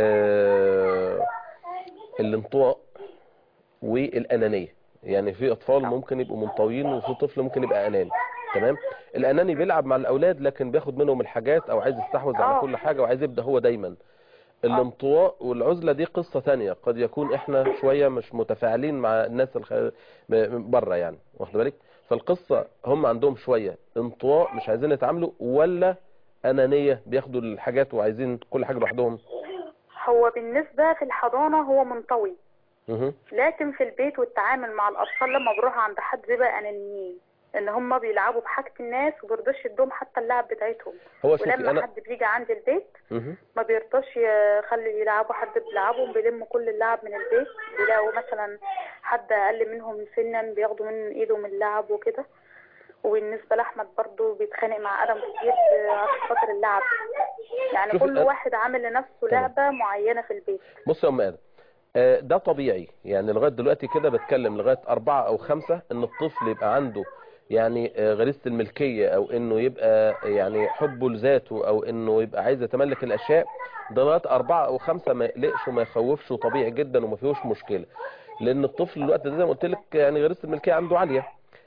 آه الانطواء والانانيه يعني في اطفال آه. ممكن يبقوا منطويين وفي طفل ممكن يبقى اناني تمام الاناني بيلعب مع الاولاد لكن بياخد منهم الحاجات او عايز يستحوذ على آه. كل حاجه وعايز يبدا هو دايما الانطواء والعزله دي قصه تانية قد يكون احنا شويه مش متفاعلين مع الناس الخ... بره يعني واخد بالك فالقصه هم عندهم شويه انطواء مش عايزين يتعاملوا ولا انانيه بياخدوا الحاجات وعايزين كل حاجه لوحدهم هو بالنسبه في الحضانه هو منطوي مه. لكن في البيت والتعامل مع الاطفال لما بروح عند حد بيبقى انانيين ان هم بيلعبوا بحاجه الناس وبيرضوش يدوم حتى اللعب بتاعتهم هو شوفي ولما انا حد بيجي عند البيت مه. ما بيرضاش يخلي يلعبوا حد بيلعبهم بيلموا كل اللعب من البيت بيلاقوا مثلا حد اقل منهم سنا بياخدوا من ايدهم اللعب وكده وبالنسبه لاحمد برضو بيتخانق مع ادم كتير عشان خاطر اللعب يعني شوفي كل أنا- واحد عامل لنفسه تمام. لعبه معينه في البيت بص يا ام ادم آه، ده طبيعي يعني لغايه دلوقتي كده بتكلم لغايه أربعة أو خمسة إن الطفل يبقى عنده يعني آه، غريزة الملكية أو إنه يبقى يعني حبه لذاته أو إنه يبقى عايز يتملك الأشياء ده لغايه أربعة أو خمسة ما يقلقش وما يخوفش وطبيعي جدا وما فيهوش مشكلة لأن الطفل الوقت ده زي ما قلت لك يعني غريزة الملكية عنده عالية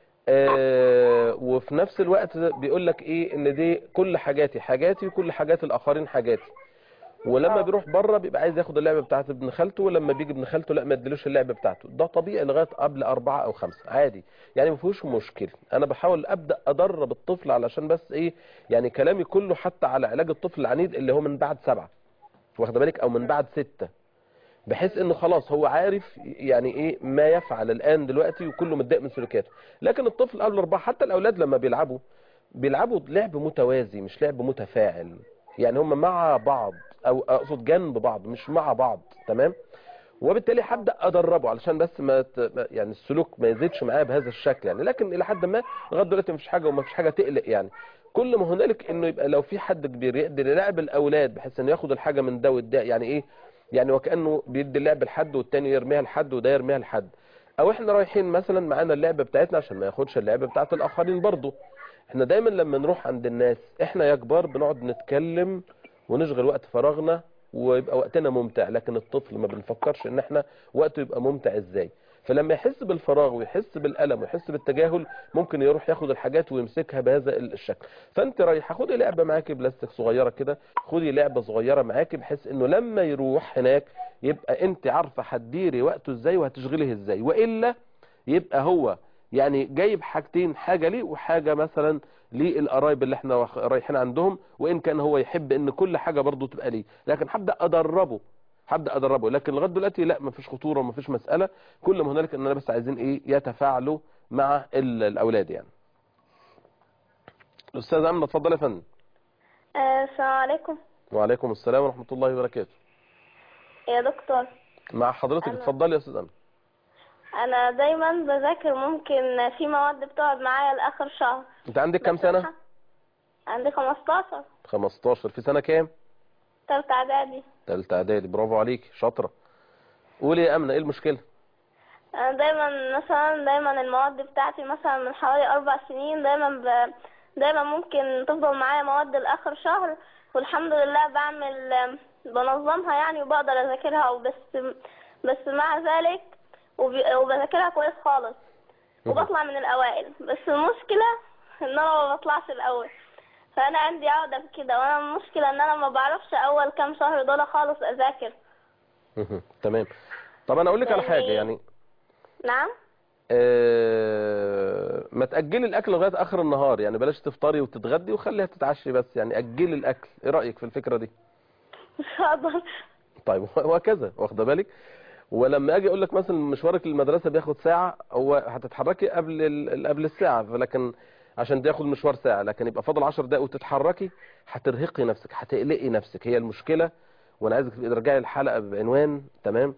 آه، وفي نفس الوقت بيقول لك ايه ان دي كل حاجاتي حاجاتي وكل حاجات الاخرين حاجاتي ولما آه. بيروح بره بيبقى عايز ياخد اللعبه بتاعت ابن خالته ولما بيجي ابن خالته لا ما اديلوش اللعبه بتاعته ده طبيعي لغايه قبل أربعة او خمسة عادي يعني ما فيهوش مشكله انا بحاول ابدا ادرب الطفل علشان بس ايه يعني كلامي كله حتى على علاج الطفل العنيد اللي هو من بعد سبعة واخد بالك او من بعد ستة بحيث انه خلاص هو عارف يعني ايه ما يفعل الان دلوقتي وكله متضايق من سلوكياته لكن الطفل قبل أربعة حتى الاولاد لما بيلعبوا بيلعبوا لعب متوازي مش لعب متفاعل يعني هم مع بعض او اقصد جنب بعض مش مع بعض تمام وبالتالي هبدا ادربه علشان بس ما ت... ما- يعني السلوك ما يزيدش معاه بهذا الشكل يعني لكن الى حد ما لغايه دلوقتي مفيش حاجه ومفيش حاجه تقلق يعني كل ما هنالك انه يبقى لو في حد كبير يقدر يلعب الاولاد بحيث انه ياخد الحاجه من ده وده يعني ايه يعني وكانه بيدي اللعب لحد والتاني يرميها لحد وده يرميها لحد او احنا رايحين مثلا معانا اللعبه بتاعتنا عشان ما ياخدش اللعبه بتاعت الاخرين برضه احنا دايما لما نروح عند الناس احنا يا كبار بنقعد نتكلم ونشغل وقت فراغنا ويبقى وقتنا ممتع لكن الطفل ما بنفكرش ان احنا وقته يبقى ممتع ازاي فلما يحس بالفراغ ويحس بالألم ويحس بالتجاهل ممكن يروح ياخد الحاجات ويمسكها بهذا الشكل فانت رايحه خدي لعبه معاكي بلاستيك صغيره كده خدي لعبه صغيره معاكي بحيث انه لما يروح هناك يبقى انت عارفه هتديري وقته ازاي وهتشغليه ازاي والا يبقى هو يعني جايب حاجتين حاجه ليه وحاجه مثلا للقرايب اللي احنا واخ- رايحين عندهم وان كان هو يحب ان كل حاجه برضه تبقى ليه لكن هبدا ادربه هبدا ادربه لكن لغايه دلوقتي لا مفيش خطوره ومفيش مساله كل ما هنالك اننا بس عايزين ايه يتفاعلوا مع ال- الاولاد يعني الاستاذ امنه اتفضل يا فندم آه، السلام عليكم وعليكم السلام ورحمه الله وبركاته يا دكتور مع حضرتك أنا- اتفضلي يا استاذ امنه انا دايما بذاكر ممكن في مواد بتقعد معايا لاخر شهر انت عندك كام بس سنه الح- عندي 15 15 في سنة كام تالتة اعدادي تالتة اعدادي برافو عليك شاطرة قولي يا امنة ايه المشكلة انا دايما مثلا دايما المواد بتاعتي مثلا من حوالي اربع سنين دايما ب... دايما ممكن تفضل معايا مواد لاخر شهر والحمد لله بعمل بنظمها يعني وبقدر اذاكرها وبس بس مع ذلك وب... وبذاكرها كويس خالص وبطلع من الاوائل بس المشكلة ان انا ما بطلعش الاول فانا عندي عقدة في كده وانا المشكلة ان انا ما بعرفش اول كام شهر دول خالص اذاكر مهم. تمام طب انا اقول لك على يعني- حاجة يعني نعم آه، ما تأجلي الأكل لغاية آخر النهار يعني بلاش تفطري وتتغدي وخليها تتعشي بس يعني أجلي الأكل إيه رأيك في الفكرة دي مش هقدر طيب وهكذا واخده بالك ولما اجي اقول لك مثلا مشوارك للمدرسه بياخد ساعه هو هتتحركي قبل ال- قبل الساعه فلكن عشان تاخد مشوار ساعه لكن يبقى فاضل 10 دقايق وتتحركي هترهقي نفسك هتقلقي نفسك هي المشكله وانا عايزك تبقي ترجعي الحلقه بعنوان تمام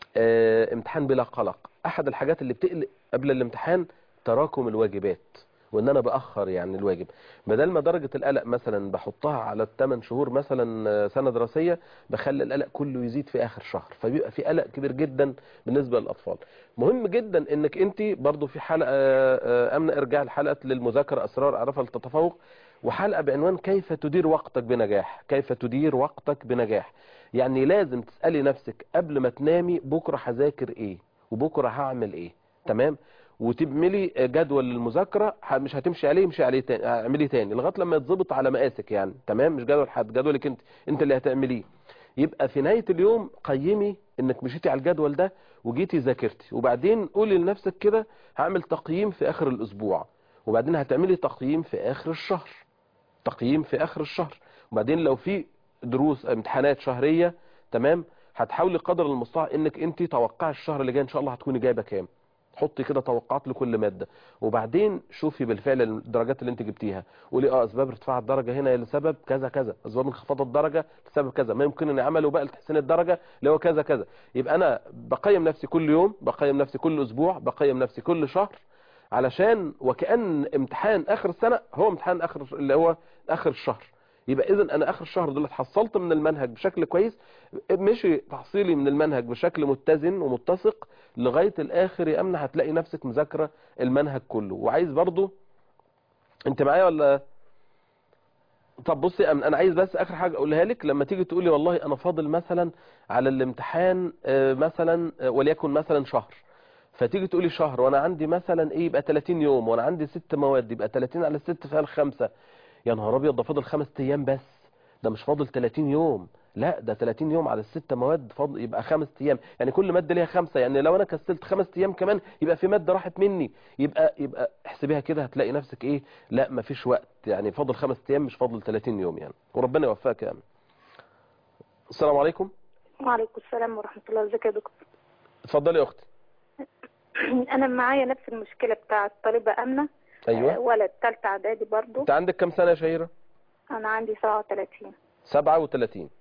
آه امتحان بلا قلق احد الحاجات اللي بتقلق قبل الامتحان تراكم الواجبات وان انا باخر يعني الواجب بدل ما درجه القلق مثلا بحطها على الثمان شهور مثلا آه، سنه دراسيه بخلي القلق كله يزيد في اخر شهر فبيبقى في قلق كبير جدا بالنسبه للاطفال مهم جدا انك انت برضو في حلقه آه، امن ارجاع الحلقه للمذاكره اسرار اعرفها للتفوق وحلقه بعنوان كيف تدير وقتك بنجاح كيف تدير وقتك بنجاح يعني لازم تسالي نفسك قبل ما تنامي بكره هذاكر ايه وبكره هعمل ايه تمام وتبملي جدول للمذاكره ه- مش هتمشي عليه امشي عليه تاني اعملي تاني لغايه لما يتظبط على مقاسك يعني تمام مش جدول حد جدولك انت انت اللي هتعمليه يبقى في نهايه اليوم قيمي انك مشيتي على الجدول ده وجيتي ذاكرتي وبعدين قولي لنفسك كده هعمل تقييم في اخر الاسبوع وبعدين هتعملي تقييم في اخر الشهر تقييم في اخر الشهر وبعدين لو في دروس امتحانات شهريه تمام هتحاولي قدر المستطاع انك انت توقعي الشهر اللي جاي ان شاء الله هتكوني جايبه كام حطي كده توقعات لكل ماده وبعدين شوفي بالفعل الدرجات اللي انت جبتيها قولي اه اسباب ارتفاع الدرجه هنا لسبب كذا كذا اسباب انخفاض الدرجه لسبب كذا ما يمكن ان عمله بقى لتحسين الدرجه اللي هو كذا كذا يبقى انا بقيم نفسي كل يوم بقيم نفسي كل اسبوع بقيم نفسي كل شهر علشان وكأن امتحان اخر السنه هو امتحان اخر اللي هو اخر الشهر يبقى اذا انا اخر الشهر دول حصلت من المنهج بشكل كويس مشي تحصيلي من المنهج بشكل متزن ومتسق لغايه الاخر يا امنه هتلاقي نفسك مذاكره المنهج كله وعايز برضو انت معايا ولا طب بصي يا أمنة، انا عايز بس اخر حاجه اقولها لك لما تيجي تقولي والله انا فاضل مثلا على الامتحان آه، مثلا آه، وليكن مثلا شهر فتيجي تقولي شهر وانا عندي مثلا ايه يبقى 30 يوم وانا عندي ست مواد يبقى 30 على 6 فيها الخمسه يا نهار ابيض ده فاضل خمس ايام بس ده مش فاضل 30 يوم لا ده 30 يوم على الست مواد فاضل يبقى خمس ايام يعني كل ماده ليها خمسه يعني لو انا كسلت خمس ايام كمان يبقى في ماده راحت مني يبقى يبقى احسبيها كده هتلاقي نفسك ايه لا مفيش وقت يعني فاضل خمس ايام مش فاضل 30 يوم يعني وربنا يوفقك يا امل السلام عليكم وعليكم السلام ورحمة الله ازيك يا دكتور اتفضلي يا اختي انا معايا نفس المشكلة بتاعة طالبة امنة آه، ايوه ولد تالتة اعدادي برضو انت عندك كام سنه يا شهيره انا عندي 37 37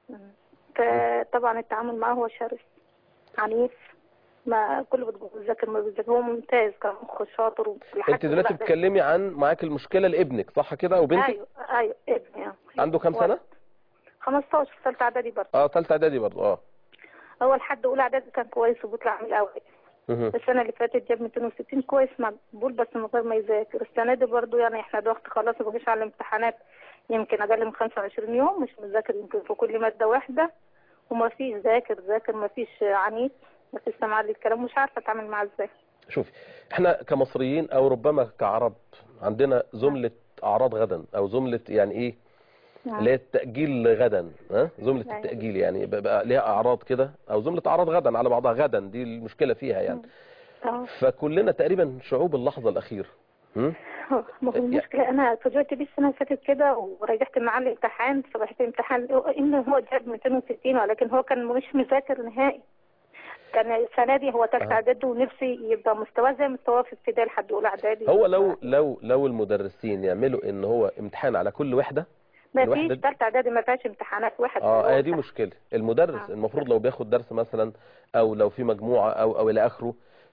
فطبعا التعامل معاه هو شرس عنيف ما كله بتقول بيذاكر ما بيذاكر هو ممتاز كان مخ شاطر ولحد انت دلوقتي دلوقتي- بتتكلمي عن معاك المشكله لابنك صح كده وبنتك ايوه ايوه ابني آه. عنده كام سنه 15 في ثالثه اعدادي برضه اه ثالثه اعدادي برضه اه هو لحد اولى اعدادي كان كويس وبيطلع من الاوائل مهم. السنه اللي فاتت جاب 260 كويس مقبول بس من غير ما يذاكر السنه دي برضه يعني احنا دلوقتي خلاص مفيش على الامتحانات يمكن اقل من 25 يوم مش مذاكر يمكن في كل ماده واحده وما فيش ذاكر ذاكر ما فيش عنيف ما فيش سماع للكلام مش عارفه اتعامل معاه ازاي شوفي احنا كمصريين او ربما كعرب عندنا زملة اعراض غدا او زملة يعني ايه اللي هي التأجيل غدا ها زملة أيوة. التأجيل يعني بقى ليها اعراض كده او زملة اعراض غدا على بعضها غدا دي المشكلة فيها يعني اه فكلنا تقريبا شعوب اللحظة الأخيرة هم؟ ما هو المشكلة أنا فوجئت بيه السنة اللي فاتت كده ورجعت معاه الامتحان فرحت الامتحان إنه هو جاب 260 ولكن هو كان مش مذاكر نهائي كان السنة دي هو تالتة آه. إعدادي ونفسي يبقى مستواه زي مستواه في ابتدائي لحد أولى إعدادي هو لو لو لو المدرسين يعملوا ان هو امتحان على كل وحدة ما الواحد فيش ده- تالتة إعدادي ما فيهاش امتحانات واحد اه هي دي هو مشكلة المدرس آه. المفروض لو بياخد درس مثلا او لو في مجموعة او او الى اخره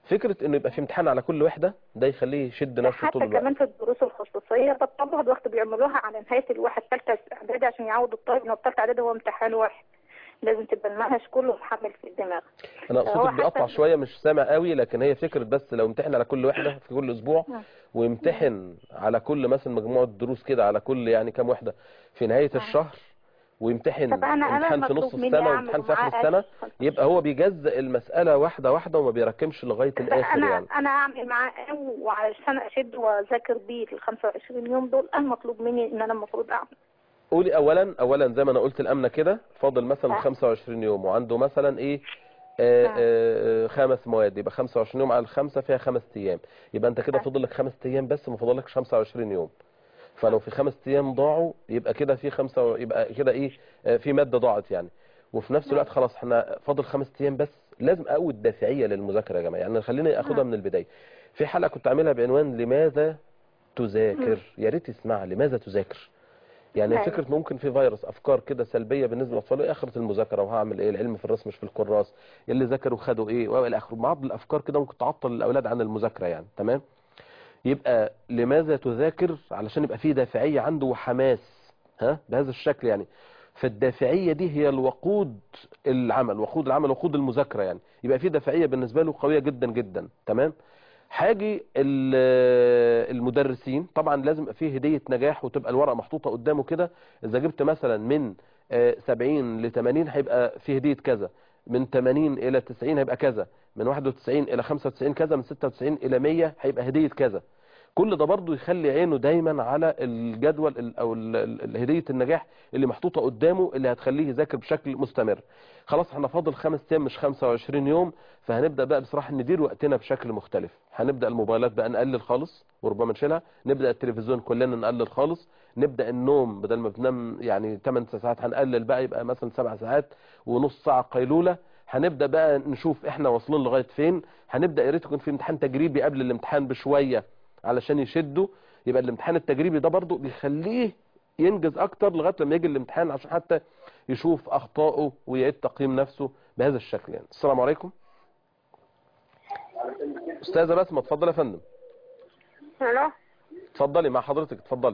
فكره انه يبقى في امتحان على كل وحده ده يخليه يشد نفسه طول حتى الوقت كمان في الدروس الخصوصيه نشد نفسه حتى طول الوقت كمان في الدروس الخصوصيه الخصوصيه بطلها الوقت بيعملوها على نهايه الواحد ثالثه اعدادي عشان يعودوا الطالب انه ثالثه اعدادي هو امتحان واحد لازم تبقى المنهج كله محمل في الدماغ انا هو صوتك حتى- بيقطع شويه مش سامع قوي لكن هي فكره بس لو امتحن على كل وحده في كل اسبوع نعم. ويمتحن على كل مثلا مجموعه دروس كده على كل يعني كام وحده في نهايه الشهر ويمتحن طب انا انا امتحان في نص مطلوب مني السنه اعمل وامتحان في اخر معاه السنه أي- يبقى هو بيجزء المساله واحده واحده وما بيركمش لغايه الاخر انا يعني انا اعمل معاه ايه وعشان اشد واذاكر بيه ال 25 يوم دول انا مطلوب مني ان انا المفروض اعمل قولي اولا اولا زي ما انا قلت الامنه كده فاضل مثلا آه. 25 يوم وعنده مثلا ايه آه آه. آه خمس مواد يبقى 25 يوم على الخمسه فيها خمس ايام يبقى انت كده آه. فاضل لك خمس ايام بس ما فاضلكش 25 يوم فلو في خمس ايام ضاعوا يبقى كده في خمسه و- يبقى كده ايه آه في ماده ضاعت يعني وفي نفس الوقت خلاص احنا فاضل خمس ايام بس لازم اقوي الدافعيه للمذاكره يا جماعه يعني خليني اخدها آه. من البدايه في حلقه كنت عاملها بعنوان لماذا تذاكر يا ريت تسمعها لماذا تذاكر يعني أيوة. فكره ممكن في فيروس افكار كده سلبيه بالنسبه للاطفال ايه اخره المذاكره وهعمل ايه العلم في الرسم مش في الكراس اللي ذاكروا خدوا ايه والى اخره بعض الافكار كده ممكن تعطل الاولاد عن المذاكره يعني تمام يبقى لماذا تذاكر علشان يبقى فيه دافعيه عنده وحماس ها بهذا الشكل يعني فالدافعيه دي هي الوقود العمل وقود العمل وقود المذاكره يعني يبقى فيه دافعيه بالنسبه له قويه جدا جدا تمام حاجي ال- المدرسين طبعا لازم يبقى فيه هدية نجاح وتبقى الورقة محطوطة قدامه كده إذا جبت مثلا من آه، 70 ل 80 هيبقى فيه هدية كذا من 80 إلى 90 هيبقى كذا من 91 إلى 95 كذا من 96 إلى 100 هيبقى هدية كذا كل ده برضو يخلي عينه دايما على الجدول ال- او ال- ال- هديه النجاح اللي محطوطه قدامه اللي هتخليه يذاكر بشكل مستمر خلاص احنا فاضل خمس ايام مش 25 يوم فهنبدا بقى بصراحه ندير وقتنا بشكل مختلف هنبدا الموبايلات بقى نقلل خالص وربما نشيلها نبدا التلفزيون كلنا نقلل خالص نبدا النوم بدل ما بننام يعني 8 ساعات هنقلل بقى يبقى مثلا 7 ساعات ونص ساعه قيلوله هنبدا بقى نشوف احنا واصلين لغايه فين هنبدا يا ريت يكون في امتحان تجريبي قبل الامتحان بشويه علشان يشده يبقى الامتحان التجريبي ده برضو بيخليه ينجز اكتر لغايه لما يجي الامتحان عشان حتى يشوف اخطائه ويعيد تقييم نفسه بهذا الشكل يعني السلام عليكم استاذه بسمه اتفضلي يا فندم الو اتفضلي مع حضرتك اتفضلي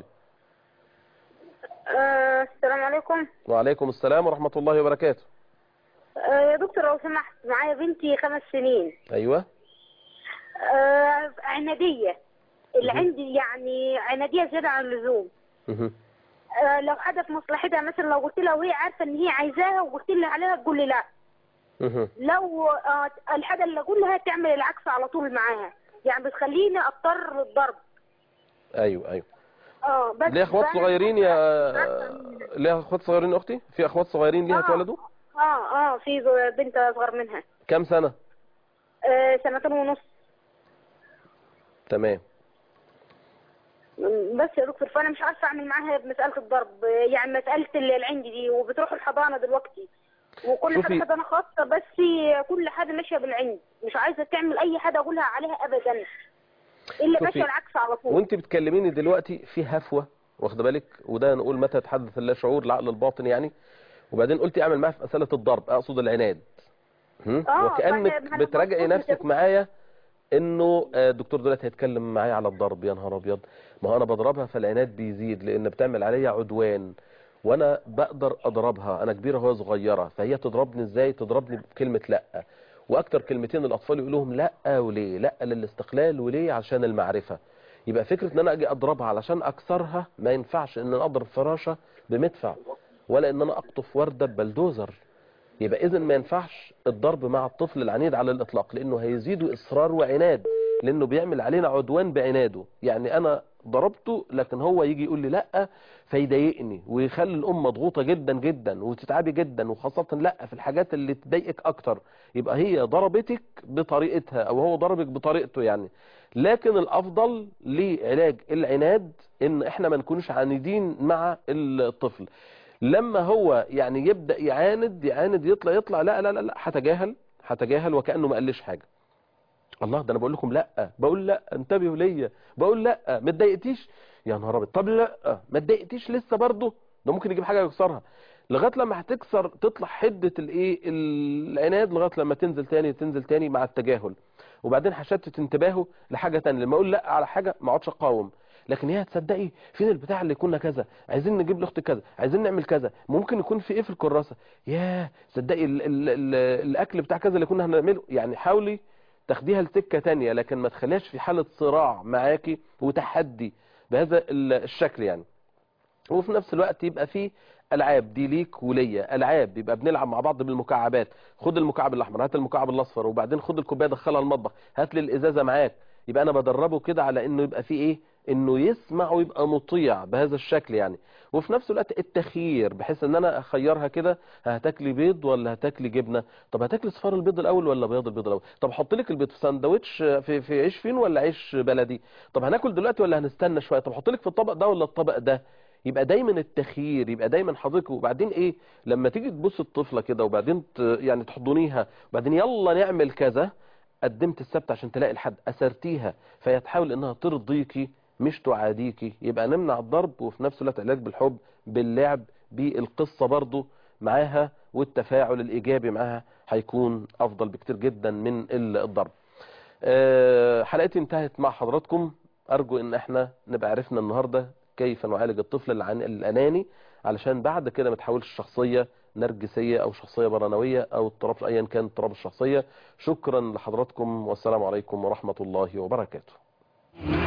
آه السلام عليكم وعليكم السلام ورحمه الله وبركاته آه يا دكتور لو سمحت معايا بنتي خمس سنين ايوه آه عنادية اللي عندي يعني عنادية زيادة عن اللزوم مهم. آه لو حاجة في مصلحتها مثلا لو قلت لها وهي عارفة ان هي عايزاها وقلت لها عليها تقول لي لا مهم. لو آه الحاجة اللي اقول لها تعمل العكس على طول معاها يعني بتخليني اضطر للضرب ايوه ايوه اه بس ليه اخوات فأنا- صغيرين يا ليه اخوات صغيرين يا اختي في اخوات صغيرين ليها آه. اتولدوا اه اه في بنت اصغر منها كام سنه آه سنتين ونص تمام بس يا دكتور فانا مش عارفه اعمل معاها بمساله الضرب يعني مساله اللي عندي دي وبتروح الحضانه دلوقتي وكل شوفي- حاجه حضانه خاصه بس كل حاجه ماشيه بالعند مش عايزه تعمل اي حاجه اقولها عليها ابدا الا شوفي، ماشيه العكس على طول وانت بتكلميني دلوقتي في هفوه واخده بالك وده نقول متى يتحدث اللا شعور العقل الباطن يعني وبعدين قلتي اعمل معاها في مساله الضرب اقصد العناد هم؟ آه، وكانك فأنا- أنا بتراجعي مبسوطة نفسك كده. معايا انه آه، الدكتور دلوقتي هيتكلم معايا على الضرب يا نهار ابيض ما هو انا بضربها فالعناد بيزيد لان بتعمل عليا عدوان وانا بقدر اضربها انا كبيره وهي صغيره فهي تضربني ازاي تضربني بكلمه لا واكتر كلمتين الاطفال يقولوهم لا وليه لا للاستقلال وليه عشان المعرفه يبقى فكره ان انا اجي اضربها علشان اكسرها ما ينفعش ان انا اضرب فراشه بمدفع ولا ان انا اقطف ورده ببلدوزر يبقى اذا ما ينفعش الضرب مع الطفل العنيد على الاطلاق لانه هيزيده اصرار وعناد لانه بيعمل علينا عدوان بعناده يعني انا ضربته لكن هو يجي يقول لي لا فيضايقني ويخلي الام مضغوطه جدا جدا وتتعبي جدا وخاصه لا في الحاجات اللي تضايقك اكتر يبقى هي ضربتك بطريقتها او هو ضربك بطريقته يعني لكن الافضل لعلاج العناد ان احنا ما نكونش عنيدين مع الطفل لما هو يعني يبدا يعاند يعاند يطلع يطلع لا لا لا لا هتجاهل هتجاهل وكانه ما قالش حاجه الله ده انا بقول لكم لا بقول لا انتبهوا ليا بقول لا ما اتضايقتيش يا نهار ابيض طب لا ما اتضايقتيش لسه برضه ده ممكن يجيب حاجه يكسرها لغايه لما هتكسر تطلع حده الايه العناد لغايه لما تنزل تاني تنزل تاني مع التجاهل وبعدين هشتت انتباهه لحاجه تانية لما اقول لا على حاجه ما اقعدش اقاوم لكن هي تصدقي فين البتاع اللي كنا كذا عايزين نجيب لاختي كذا عايزين نعمل كذا ممكن يكون في ايه في الكراسه ياه صدقي ال ال ال الاكل بتاع كذا اللي كنا هنعمله يعني حاولي تاخديها لسكه تانية لكن ما تخليهاش في حاله صراع معاكي وتحدي بهذا ال- الشكل يعني وفي نفس الوقت يبقى في العاب دي ليك وليا العاب يبقى بنلعب مع بعض بالمكعبات خد المكعب الاحمر هات المكعب الاصفر وبعدين خد الكوبايه دخلها المطبخ هات لي الازازه معاك يبقى انا بدربه كده على انه يبقى فيه ايه انه يسمع ويبقى مطيع بهذا الشكل يعني وفي نفس الوقت التخيير بحيث ان انا اخيرها كده هتاكلي بيض ولا هتاكلي جبنه طب هتاكلي صفار البيض الاول ولا بياض البيض الاول طب احط لك البيض في ساندوتش في في عيش فين ولا عيش بلدي طب هناكل دلوقتي ولا هنستنى شويه طب احط لك في الطبق ده ولا الطبق ده يبقى دايما التخيير يبقى دايما حضرتك وبعدين ايه لما تيجي تبص الطفله كده وبعدين ت- يعني تحضنيها وبعدين يلا نعمل كذا قدمت السبت عشان تلاقي الحد اسرتيها فهي تحاول انها ترضيكي مش تعاديكي يبقى نمنع الضرب وفي نفس الوقت علاج بالحب باللعب بالقصه برضو معاها والتفاعل الايجابي معاها هيكون افضل بكتير جدا من ال- الضرب آه، حلقتي انتهت مع حضراتكم ارجو ان احنا نبقى عرفنا النهارده كيف نعالج الطفل العن- الاناني علشان بعد كده ما تحولش الشخصيه نرجسيه او شخصيه برانويه او اضطراب ايا كان اضطراب الشخصيه شكرا لحضراتكم والسلام عليكم ورحمه الله وبركاته